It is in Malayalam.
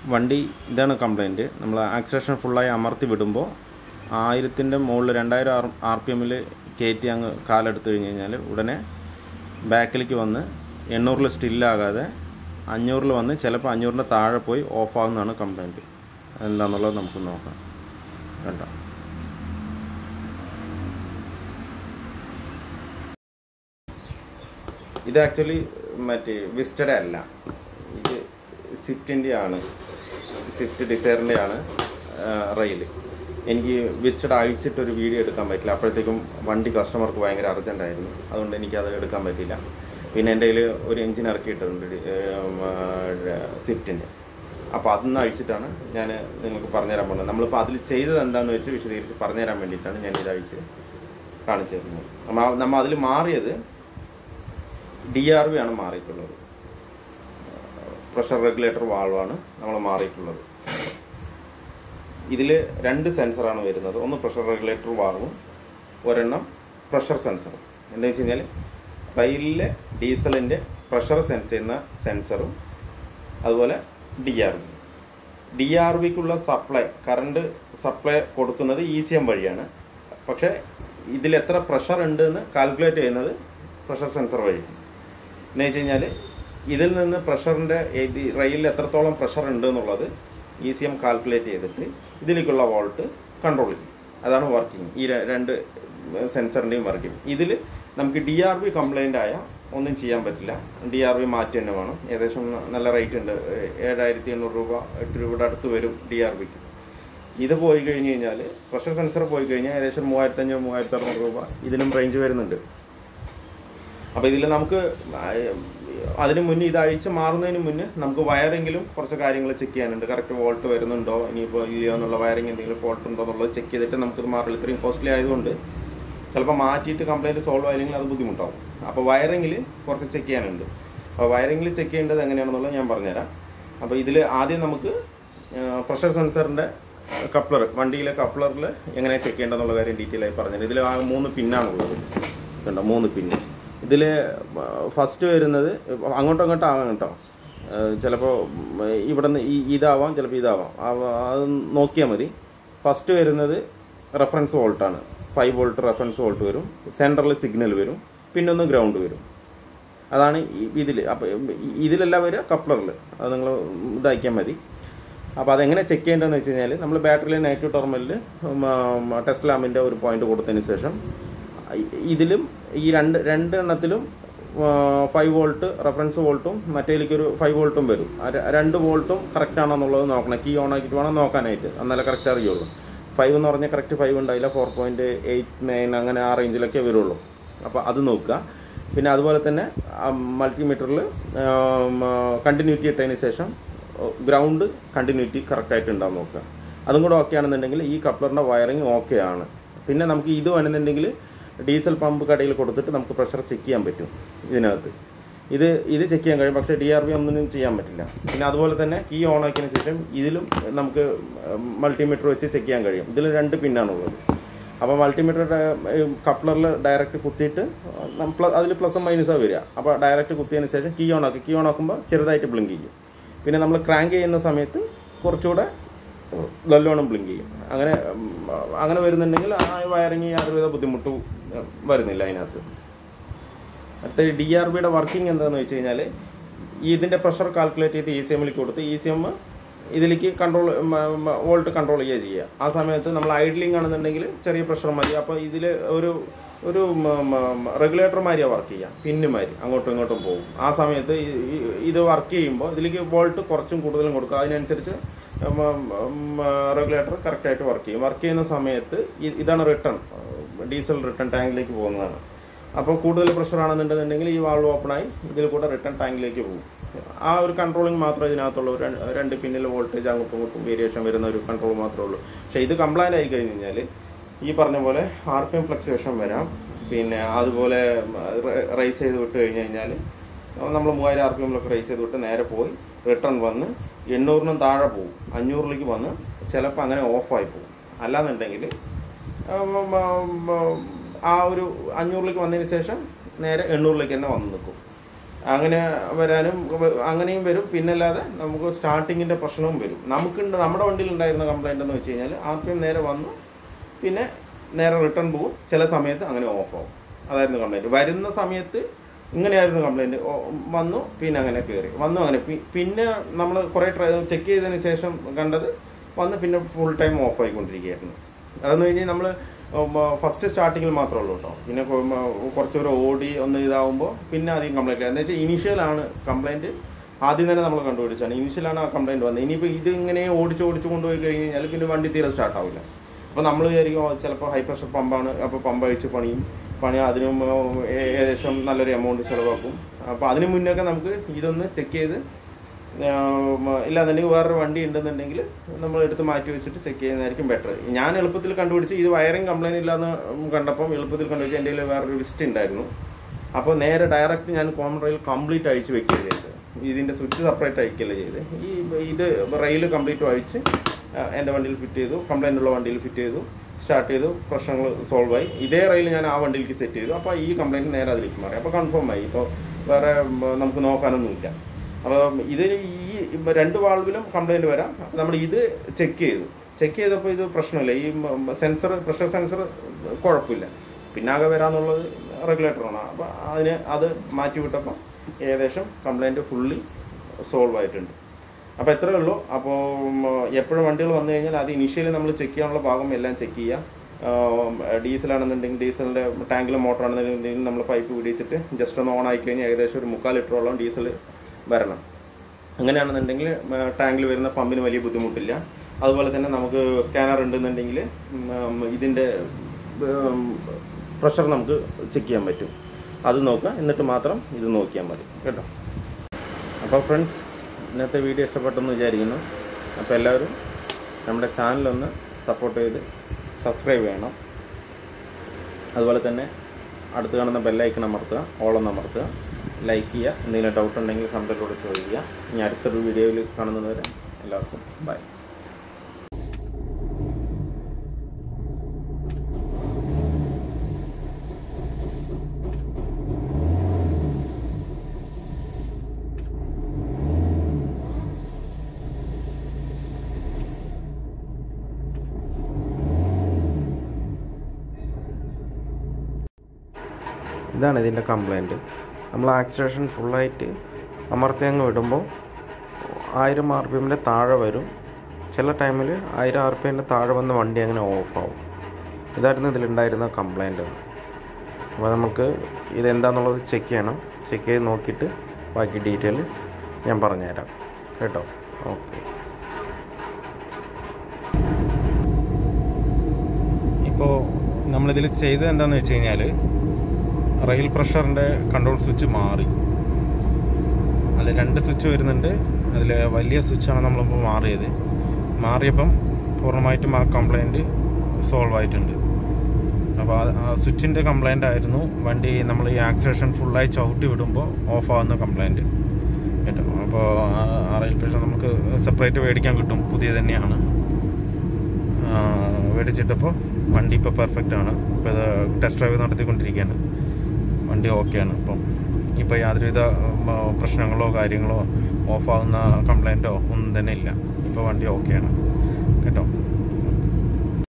വണ്ടി ഇതാണ് കംപ്ലൈൻറ്റ് നമ്മൾ ആക്സിലേഷൻ ഫുള്ളായി അമർത്തി വിടുമ്പോൾ ആയിരത്തിൻ്റെ മുകളിൽ രണ്ടായിരം ആർ ആർ പി എമ്മിൽ കയറ്റി അങ്ങ് കാലെടുത്ത് കഴിഞ്ഞ് കഴിഞ്ഞാൽ ഉടനെ ബാക്കിലേക്ക് വന്ന് എണ്ണൂറിൽ സ്റ്റില്ലാകാതെ അഞ്ഞൂറിൽ വന്ന് ചിലപ്പോൾ അഞ്ഞൂറിൻ്റെ താഴെ പോയി ഓഫാകുന്നതാണ് കംപ്ലൈൻറ്റ് എന്താണെന്നുള്ളത് നമുക്ക് നോക്കാം കണ്ടോ ഇത് ആക്ച്വലി മറ്റേ വിസ്റ്റഡ് അല്ല ഇത് സ്വിഫ്റ്റിൻ്റെ ആണ് സ്വിഫ്റ്റ് ഡിസയറിൻ്റെ ആണ് റെയിൽ എനിക്ക് വിസ്റ്റഡ് അഴിച്ചിട്ട് ഒരു വീഡിയോ എടുക്കാൻ പറ്റില്ല അപ്പോഴത്തേക്കും വണ്ടി കസ്റ്റമർക്ക് ഭയങ്കര അർജൻ്റ് ആയിരുന്നു അതുകൊണ്ട് എനിക്കത് എടുക്കാൻ പറ്റില്ല പിന്നെ എൻ്റെ കയ്യിൽ ഒരു എഞ്ചിൻ ഇറക്കിയിട്ടുണ്ട് സ്വിഫ്റ്റിൻ്റെ അപ്പോൾ അതൊന്ന് അഴിച്ചിട്ടാണ് ഞാൻ നിങ്ങൾക്ക് പറഞ്ഞുതരാൻ പോകുന്നത് നമ്മളിപ്പോൾ അതിൽ ചെയ്തത് എന്താണെന്ന് വെച്ച് വിശദീകരിച്ച് പറഞ്ഞുതരാൻ വേണ്ടിയിട്ടാണ് ഞാൻ ഇത് അഴിച്ച് കാണിച്ചു തരുന്നത് നമ്മ നമ്മൾ അതിൽ മാറിയത് ഡി ആർ വി ആണ് മാറിയിട്ടുള്ളത് പ്രഷർ റെഗുലേറ്റർ വാൾവാണ് നമ്മൾ മാറിയിട്ടുള്ളത് ഇതിൽ രണ്ട് സെൻസറാണ് വരുന്നത് ഒന്ന് പ്രഷർ റെഗുലേറ്റർ വാൾവും ഒരെണ്ണം പ്രഷർ സെൻസറും എന്താ വെച്ച് കഴിഞ്ഞാൽ റെയിലിലെ ഡീസലിൻ്റെ പ്രഷർ സെൻസ് ചെയ്യുന്ന സെൻസറും അതുപോലെ D R V D R വിക്കുള്ള സപ്ലൈ കറണ്ട് സപ്ലൈ കൊടുക്കുന്നത് ഇ സി എം വഴിയാണ് പക്ഷേ ഇതിൽ എത്ര പ്രഷർ ഉണ്ട് എന്ന് കാൽക്കുലേറ്റ് ചെയ്യുന്നത് പ്രഷർ സെൻസർ വഴി എന്ന് വെച്ച് കഴിഞ്ഞാൽ ഇതിൽ നിന്ന് പ്രഷറിൻ്റെ റെയിലിൽ എത്രത്തോളം പ്രഷർ ഉണ്ട് എന്നുള്ളത് ഇ സി എം കാൽക്കുലേറ്റ് ചെയ്തിട്ട് ഇതിലേക്കുള്ള വോൾട്ട് കൺട്രോൾ ചെയ്യും അതാണ് വർക്കിംഗ് ഈ ര- രണ്ട് സെൻസറിൻ്റെയും വർക്കിംഗ് ഇതിൽ നമുക്ക് ഡി ആർ ബി കംപ്ലൈൻ്റ് ആയ ഒന്നും ചെയ്യാൻ പറ്റില്ല ഡി ആർ ബി മാറ്റി തന്നെ വേണം ഏകദേശം നല്ല റേറ്റ് ഉണ്ട് ഏ- ഏഴായിരത്തി എണ്ണൂറ് രൂപ എട്ട് രൂപയുടെ അടുത്ത് വരും ഡി ആർ ബിക്ക് ഇത് പോയി കഴിഞ്ഞ് കഴിഞ്ഞാൽ പ്രഷർ സെൻസർ പോയി കഴിഞ്ഞാൽ ഏകദേശം മൂവായിരത്തി അഞ്ഞൂറ് മൂവായിരത്തി അറുന്നൂറ് രൂപ ഇതിനും റേഞ്ച് വരുന്നുണ്ട് അപ്പോൾ ഇതിൽ നമുക്ക് അതിന് മുന്നേ ഇത് അഴിച്ച് മാറുന്നതിന് മുന്നേ നമുക്ക് വയറെങ്കിലും കുറച്ച് കാര്യങ്ങൾ ചെക്ക് ചെയ്യാനുണ്ട് കറക്റ്റ് വോൾട്ട് വരുന്നുണ്ടോ ഇനിയിപ്പോൾ ഇല്ലയോ എന്നുള്ള വയറിങ് എന്തെങ്കിലും ഫോൾട്ട് ഉണ്ടോ എന്നുള്ളത് ചെക്ക് ചെയ്തിട്ട് നമുക്കിത് മാറില്ല ഇത്രയും കോസ്റ്റ്ലി ആയതുകൊണ്ട് ചിലപ്പോൾ മാറ്റിയിട്ട് കംപ്ലൈൻറ്റ് സോൾവ് ആയില്ലെങ്കിൽ അത് ബുദ്ധിമുട്ടാവും അപ്പോൾ വയറിങ്ങിൽ കുറച്ച് ചെക്ക് ചെയ്യാനുണ്ട് അപ്പോൾ വയറിങ്ങിൽ ചെക്ക് ചെയ്യേണ്ടത് എങ്ങനെയാണെന്നുള്ളത് ഞാൻ പറഞ്ഞുതരാം അപ്പോൾ ഇതിൽ ആദ്യം നമുക്ക് പ്രഷർ സെൻസറിൻ്റെ കപ്ലർ വണ്ടിയിലെ കപ്ലറിൽ എങ്ങനെ ചെക്ക് ചെയ്യേണ്ടതെന്നുള്ള കാര്യം ഡീറ്റെയിൽ ആയി പറഞ്ഞത് ഇതിൽ ആ മൂന്ന് പിന്നാണുള്ളത് കണ്ടോ മൂന്ന് പിന്ന് ഇതിൽ ഫസ്റ്റ് വരുന്നത് അങ്ങോട്ടും ഇങ്ങോട്ടും ആവാം കേട്ടോ ചിലപ്പോൾ ഇവിടെ നിന്ന് ഈ ഇതാവാം ചിലപ്പോൾ ഇതാവാം അവ- അത് നോക്കിയാൽ മതി ഫസ്റ്റ് വരുന്നത് റെഫറൻസ് വോൾട്ടാണ് ഫൈവ് വോൾട്ട് റെഫറൻസ് വോൾട്ട് വരും സെൻറ്ററിൽ സിഗ്നൽ വരും പിന്നെ ഒന്ന് ഗ്രൗണ്ട് വരും അതാണ് ഇതിൽ അപ്പോൾ ഇതിലെല്ലാം വരിക കപ്ലറിൽ അത് നിങ്ങൾ ഇതാക്കിയാൽ മതി അപ്പോൾ അതെങ്ങനെ ചെക്ക് ചെയ്യേണ്ടതെന്ന് വെച്ച് കഴിഞ്ഞാൽ നമ്മൾ ബാറ്ററിയിലെ നെഗറ്റീവ് ടെർമിനലിൽ ടെസ്റ്റ് ലാമ്പിൻ്റെ ഒരു പോയിന്റ് കൊടുത്തതിന് ശേഷം ഇ- ഇതിലും ഈ രണ്ട് രണ്ട് എണ്ണത്തിലും ഫൈവ് വോൾട്ട് റെഫറൻസ് വോൾട്ടും മറ്റേലേക്ക് ഒരു ഫൈവ് വോൾട്ടും വരും ആ ര- രണ്ട് വോൾട്ടും കറക്റ്റ് ആണോ എന്നുള്ളത് നോക്കണം കീ ഓൺ ആക്കിയിട്ട് വേണം നോക്കാനായിട്ട് എന്നാലേ കറക്റ്റ് അറിയുള്ളൂ ഫൈവ് എന്ന് പറഞ്ഞാൽ കറക്റ്റ് ഫൈവ് ഉണ്ടായില്ല ഫോർ പോയിൻറ്റ് എയ്റ്റ് നയൻ അങ്ങനെ ആ റേഞ്ചിലൊക്കെ വരുള്ളൂ അപ്പോൾ അത് നോക്കുക പിന്നെ അതുപോലെ തന്നെ മൾട്ടിമീറ്ററിൽ കണ്ടിന്യൂറ്റി ഇട്ടതിന് ശേഷം ഗ്രൗണ്ട് കണ്ടിന്യൂറ്റി കറക്റ്റായിട്ട് ഉണ്ടാവും നോക്കുക അതും കൂടെ ഓക്കെ ആണെന്നുണ്ടെങ്കിൽ ഈ കപ്ലറിൻ്റെ വയറിങ് ഓക്കെ ആണ് പിന്നെ നമുക്ക് ഇത് വേണമെന്നുണ്ടെങ്കിൽ ഡീസൽ പമ്പ് കടയിൽ കൊടുത്തിട്ട് നമുക്ക് പ്രഷർ ചെക്ക് ചെയ്യാൻ പറ്റും ഇതിനകത്ത് ഇത് ഇത് ചെക്ക് ചെയ്യാൻ കഴിയും പക്ഷേ ഡി ആർ ബി ഒന്നും ചെയ്യാൻ പറ്റില്ല പിന്നെ അതുപോലെ തന്നെ കീ ഓൺ ആക്കിയതിന് ശേഷം ഇതിലും നമുക്ക് മൾട്ടിമീറ്റർ വെച്ച് ചെക്ക് ചെയ്യാൻ കഴിയും ഇതിൽ രണ്ട് പിന്നാണുള്ളത് അപ്പോൾ മൾട്ടിമീറ്റർ കപ്ലറിൽ ഡയറക്റ്റ് കുത്തിയിട്ട് അതിൽ പ്ലസും മൈനസാണ് വരിക അപ്പോൾ ഡയറക്റ്റ് കുത്തിയതിന് ശേഷം കീ ഓൺ ആക്കി കീ ഓൺ ആക്കുമ്പോൾ ചെറുതായിട്ട് ബ്ലിങ്ക് ചെയ്യും പിന്നെ നമ്മൾ ക്രാങ്ക് ചെയ്യുന്ന സമയത്ത് കുറച്ചുകൂടെ നല്ലോണം ബ്ലിങ്ക് ചെയ്യും അങ്ങനെ ഉം, അങ്ങനെ വരുന്നുണ്ടെങ്കിൽ ആ വയറിങ് യാതൊരുവിധ ബുദ്ധിമുട്ടും ഉം, വരുന്നില്ല അതിനകത്ത് അടുത്ത ഡി ആർ ബിയുടെ വർക്കിംഗ് എന്താണെന്ന് വെച്ച് കഴിഞ്ഞാൽ ഇതിൻ്റെ പ്രഷർ കാൽക്കുലേറ്റ് ചെയ്ത് ഇ സി എമ്മിലേക്ക് കൊടുത്ത് ഇ സി എം ഇതിലേക്ക് കൺട്രോൾ വോൾട്ട് കൺട്രോൾ ചെയ്യുക ചെയ്യുക ആ സമയത്ത് നമ്മൾ ഐഡ്ലിംഗ് ആണെന്നുണ്ടെങ്കിൽ ചെറിയ പ്രഷർ മതി അപ്പോൾ ഇതിൽ ഒരു ഒരു റെഗുലേറ്റർ മാതിരിയാണ് വർക്ക് ചെയ്യുക പിന്ന് മാതിരി അങ്ങോട്ടും ഇങ്ങോട്ടും പോകും ആ സമയത്ത് ഈ- ഈ- ഇത് വർക്ക് ചെയ്യുമ്പോൾ ഇതിലേക്ക് വോൾട്ട് കുറച്ചും കൂടുതലും കൊടുക്കുക അതിനനുസരിച്ച് റെഗുലേറ്റർ കറക്റ്റായിട്ട് വർക്ക് ചെയ്യും വർക്ക് ചെയ്യുന്ന സമയത്ത് ഇ- ഇതാണ് റിട്ടേൺ ഡീസൽ റിട്ടേൺ ടാങ്കിലേക്ക് പോകുന്നതാണ് അപ്പോൾ കൂടുതൽ പ്രഷർ ആണെന്നുണ്ടെന്നുണ്ടെങ്കിൽ ഈ വാൾവ് ഓപ്പണായി ഇതിൽ കൂടെ റിട്ടേൺ ടാങ്കിലേക്ക് പോകും ആ ഒരു കൺട്രോളിങ് മാത്രമേ ഇതിനകത്തുള്ളൂ രണ്ട് രണ്ട് പിന്നിൽ വോൾട്ടേജ് അങ്ങോട്ടും ഇങ്ങോട്ടും വേരിയേഷൻ വരുന്ന ഒരു കൺട്രോൾ മാത്രമേ ഉള്ളൂ പക്ഷേ ഇത് കംപ്ലൈൻ്റ് ആയി കഴിഞ്ഞ് കഴിഞ്ഞാൽ ഈ പറഞ്ഞ പോലെ ആർ പി എം ഫ്ലക്ച്വേഷൻ വരാം പിന്നെ അതുപോലെ റൈസ് ചെയ്ത് വിട്ട് കഴിഞ്ഞ് കഴിഞ്ഞാൽ നമ്മൾ മൂവായിരം ആർ പി എമ്മിലൊക്കെ റൈസ് ചെയ്ത് വിട്ട് നേരെ പോയി റിട്ടേൺ വന്ന് എണ്ണൂറിനും താഴെ പോകും അഞ്ഞൂറിലേക്ക് വന്ന് ചിലപ്പോൾ അങ്ങനെ ഓഫായി പോകും അല്ലാന്നുണ്ടെങ്കിൽ ഉം, ഉം, ഉം, ആ ഒരു അഞ്ഞൂറിലേക്ക് വന്നതിന് ശേഷം നേരെ എണ്ണൂറിലേക്ക് തന്നെ വന്ന് നിൽക്കും അങ്ങനെ വരാനും വ- അങ്ങനെയും വരും പിന്നല്ലാതെ നമുക്ക് സ്റ്റാർട്ടിങ്ങിൻ്റെ പ്രശ്നവും വരും നമുക്കുണ്ട് നമ്മുടെ വണ്ടിയിൽ ഉണ്ടായിരുന്ന കംപ്ലൈൻ്റ് എന്ന് വെച്ച് കഴിഞ്ഞാൽ ആർ പി എം നേരെ വന്നു പിന്നെ നേരെ റിട്ടേൺ പോകും ചില സമയത്ത് അങ്ങനെ ഓഫ് ആവും അതായിരുന്നു കംപ്ലൈൻറ്റ് വരുന്ന സമയത്ത് ഇങ്ങനെയായിരുന്നു കംപ്ലൈൻറ്റ് വന്നു പിന്നെ അങ്ങനെ കയറി വന്നു അങ്ങനെ പി- പിന്നെ നമ്മൾ കുറേ ട്രൈ ചെക്ക് ചെയ്തതിന് ശേഷം കണ്ടത് വന്ന് പിന്നെ ഫുൾ ടൈം ഓഫ് ആയിക്കൊണ്ടിരിക്കുകയായിരുന്നു അതെന്ന് കഴിഞ്ഞാൽ നമ്മൾ ഫസ്റ്റ് സ്റ്റാർട്ടിങ്ങിൽ മാത്രമേ ഉള്ളൂ കേട്ടോ പിന്നെ കൊ- മ, കുറച്ചുകൂടെ ഓടി ഒന്ന് ഇതാവുമ്പോൾ പിന്നെ അധികം കംപ്ലൈൻറ്റ് എന്ന് വെച്ചാൽ ഇനീഷ്യലാണ് കംപ്ലൈൻറ്റ് ആദ്യം തന്നെ നമ്മൾ കണ്ടുപിടിച്ചാണ് ഇനീഷ്യലാണ് ആ കംപ്ലൈൻറ്റ് വന്നത് ഇനിയിപ്പോൾ ഇത് ഇങ്ങനെ ഓടിച്ച് ഓടിച്ച് കൊണ്ടുപോയി കഴിഞ്ഞ് കഴിഞ്ഞാൽ പിന്നെ വണ്ടി തീരെ സ്റ്റാർട്ട് ആവില്ല അപ്പോൾ നമ്മൾ വിചാരിക്കും "ഓ, ചിലപ്പോൾ ഹൈ പ്രഷർ പമ്പാണ് അപ്പോൾ പമ്പ് അഴിച്ച് പണിയും പണി അതിനും ഏ- ഏകദേശം നല്ലൊരു എമൗണ്ട് ചിലവാക്കും അപ്പോൾ അതിന് മുന്നൊക്കെ നമുക്ക് ഇതൊന്ന് ചെക്ക് ചെയ്ത് ആം, ഇല്ലാന്നുണ്ടെങ്കിൽ വേറൊരു വണ്ടി ഉണ്ടെന്നുണ്ടെങ്കിൽ നമ്മൾ എടുത്ത് മാറ്റി വെച്ചിട്ട് ചെക്ക് ചെയ്യുന്നതായിരിക്കും ബെറ്റർ ഞാൻ എളുപ്പത്തിൽ കണ്ടുപിടിച്ച് ഇത് വയറിംഗ് കംപ്ലൈൻറ്റ് ഇല്ലാന്ന് കണ്ടപ്പം എളുപ്പത്തിൽ കണ്ടുപിടിച്ച് എൻ്റെ കയ്യിൽ വേറൊരു ലിസ്റ്റ് ഉണ്ടായിരുന്നു അപ്പോൾ നേരെ ഡയറക്റ്റ് ഞാൻ കോമൺ റെയിൽ കംപ്ലീറ്റ് അഴിച്ച് വെക്കുകയാണ് ചെയ്തത് ഇതിൻ്റെ സ്വിച്ച് സെപ്പറേറ്റ് അഴിക്കുകയല്ല ചെയ്ത് ഈ ഇത് റെയിൽ കംപ്ലീറ്റ് അഴിച്ച് ആ, എൻ്റെ വണ്ടിയിൽ ഫിറ്റ് ചെയ്തു കംപ്ലൈൻ്റ് ഉള്ള വണ്ടിയിൽ ഫിറ്റ് ചെയ്തു സ്റ്റാർട്ട് ചെയ്തു പ്രശ്നങ്ങൾ സോൾവ് ആയി ഇതേ റെയിൽ ഞാൻ ആ വണ്ടിയിലേക്ക് സെറ്റ് ചെയ്തു അപ്പോൾ ഈ കംപ്ലൈൻറ്റ് നേരെ അതിലേക്ക് മാറി അപ്പോൾ കൺഫേം ആയി ഇപ്പോൾ വേറെ ഉം, നമുക്ക് നോക്കാനൊന്നുമില്ല അപ്പോൾ ഇത് ഈ രണ്ട് വാൾവിലും കംപ്ലൈൻറ്റ് വരാം അപ്പോൾ നമ്മൾ ഇത് ചെക്ക് ചെയ്തു ചെക്ക് ചെയ്തപ്പോൾ ഇത് പ്രശ്നമില്ല ഈ സെൻസർ പ്രഷർ സെൻസർ കുഴപ്പമില്ല പിന്നാകെ വരാന്നുള്ളത് റെഗുലേറ്ററാണ് അപ്പോൾ അതിന് അത് മാറ്റി വിട്ടപ്പോൾ ഏകദേശം കംപ്ലൈൻറ്റ് ഫുള്ളി സോൾവ് ആയിട്ടുണ്ട് അപ്പോൾ എത്രയേ ഉള്ളൂ അപ്പോൾ എപ്പോഴും വണ്ടികൾ വന്നു കഴിഞ്ഞാൽ അത് ഇനീഷ്യലി നമ്മൾ ചെക്ക് ചെയ്യാനുള്ള ഭാഗം എല്ലാം ചെക്ക് ചെയ്യുക ഡീസലാണെന്നുണ്ടെങ്കിൽ ഡീസലിൻ്റെ ടാങ്കിൽ മോട്ടറാണെന്നുണ്ടെങ്കിൽ നമ്മൾ പൈപ്പ് പിടിച്ചിട്ട് ജസ്റ്റ് ഒന്ന് ഓൺ ആയി കഴിഞ്ഞാൽ ഏകദേശം ഒരു മുക്കാൽ ലിറ്ററോളം ഡീസൽ വരണം അങ്ങനെയാണെന്നുണ്ടെങ്കിൽ ടാങ്കിൽ വരുന്ന പമ്പിന് വലിയ ബുദ്ധിമുട്ടില്ല അതുപോലെ തന്നെ നമുക്ക് സ്കാനർ ഉണ്ടെന്നുണ്ടെങ്കിൽ ഇതിൻ്റെ പ്രഷർ നമുക്ക് ചെക്ക് ചെയ്യാൻ പറ്റും അത് നോക്കുക എന്നിട്ട് മാത്രം ഇത് നോക്കിയാൽ മതി കേട്ടോ അപ്പോൾ ഫ്രണ്ട്സ് ഇന്നത്തെ വീഡിയോ ഇഷ്ടപ്പെട്ടെന്ന് വിചാരിക്കുന്നു അപ്പോൾ എല്ലാവരും നമ്മുടെ ചാനലൊന്ന് സപ്പോർട്ട് ചെയ്ത് സബ്സ്ക്രൈബ് ചെയ്യണം അതുപോലെ തന്നെ അടുത്ത് കാണുന്ന ബെല്ലൈക്കൺ അമർത്തുക ഓളൊന്ന് അമർത്തുക ലൈക്ക് ചെയ്യുക എന്തെങ്കിലും ഡൗട്ട് ഉണ്ടെങ്കിൽ കമൻറ്റിലൂടെ ചോദിക്കുക ഇനി അടുത്തൊരു വീഡിയോയിൽ കാണുന്നതുവരെ എല്ലാവർക്കും ബൈ ഇതാണ് ഇതിൻ്റെ കംപ്ലൈൻറ്റ് നമ്മൾ ആക്സിലേഷൻ ഫുള്ളായിട്ട് അമർത്തി അങ്ങ് വിടുമ്പോൾ ആയിരം ആർ പി എമ്മിൻ്റെ താഴെ വരും ചില ടൈമിൽ ആയിരം ആർ പി എമ്മിൻ്റെ താഴെ വന്ന വണ്ടി അങ്ങനെ ഓഫാവും ഇതായിരുന്നു ഇതിലുണ്ടായിരുന്ന കംപ്ലൈൻറ്റ് അപ്പോൾ നമുക്ക് ഇതെന്താണെന്നുള്ളത് ചെക്ക് ചെയ്യണം ചെക്ക് ചെയ്ത് നോക്കിയിട്ട് ബാക്കി ഡീറ്റെയിൽ ഞാൻ പറഞ്ഞുതരാം കേട്ടോ ഓക്കെ ഇപ്പോൾ നമ്മളിതിൽ ചെയ്തത് എന്താണെന്ന് വെച്ച് കഴിഞ്ഞാൽ റെയിൽ പ്രഷറിൻ്റെ കൺട്രോൾ സ്വിച്ച് മാറി അതിൽ രണ്ട് സ്വിച്ച് വരുന്നുണ്ട് അതിൽ വലിയ സ്വിച്ചാണ് നമ്മളിപ്പോൾ മാറിയത് മാറിയപ്പം പൂർണ്ണമായിട്ടും ആ കംപ്ലൈൻറ്റ് സോൾവ് ആയിട്ടുണ്ട് അപ്പോൾ ആ- ആ സ്വിച്ചിൻ്റെ കംപ്ലൈൻ്റ് ആയിരുന്നു വണ്ടി നമ്മൾ ഈ ആക്സിലേഷൻ ഫുള്ളായി ചവിട്ടി വിടുമ്പോൾ ഓഫ് ആവുന്ന കംപ്ലൈൻറ്റ് കേട്ടോ അപ്പോൾ ആ- ആ റെയിൽ പ്രഷർ നമുക്ക് സെപ്പറേറ്റ് മേടിക്കാൻ കിട്ടും പുതിയ തന്നെയാണ് ആ, മേടിച്ചിട്ടപ്പോൾ വണ്ടി ഇപ്പോൾ പെർഫെക്റ്റ് ആണ് ഇപ്പോൾ ഇത് ടെസ്റ്റ് ഡ്രൈവ് നടത്തിക്കൊണ്ടിരിക്കുകയാണ് വണ്ടി ഓക്കെയാണ് ഇപ്പം ഇപ്പോൾ യാതൊരുവിധ ഉം, പ്രശ്നങ്ങളോ കാര്യങ്ങളോ ഓഫാകുന്ന കംപ്ലൈൻറ്റോ ഒന്നും തന്നെ ഇല്ല ഇപ്പോൾ വണ്ടി ഓക്കെയാണ് കേട്ടോ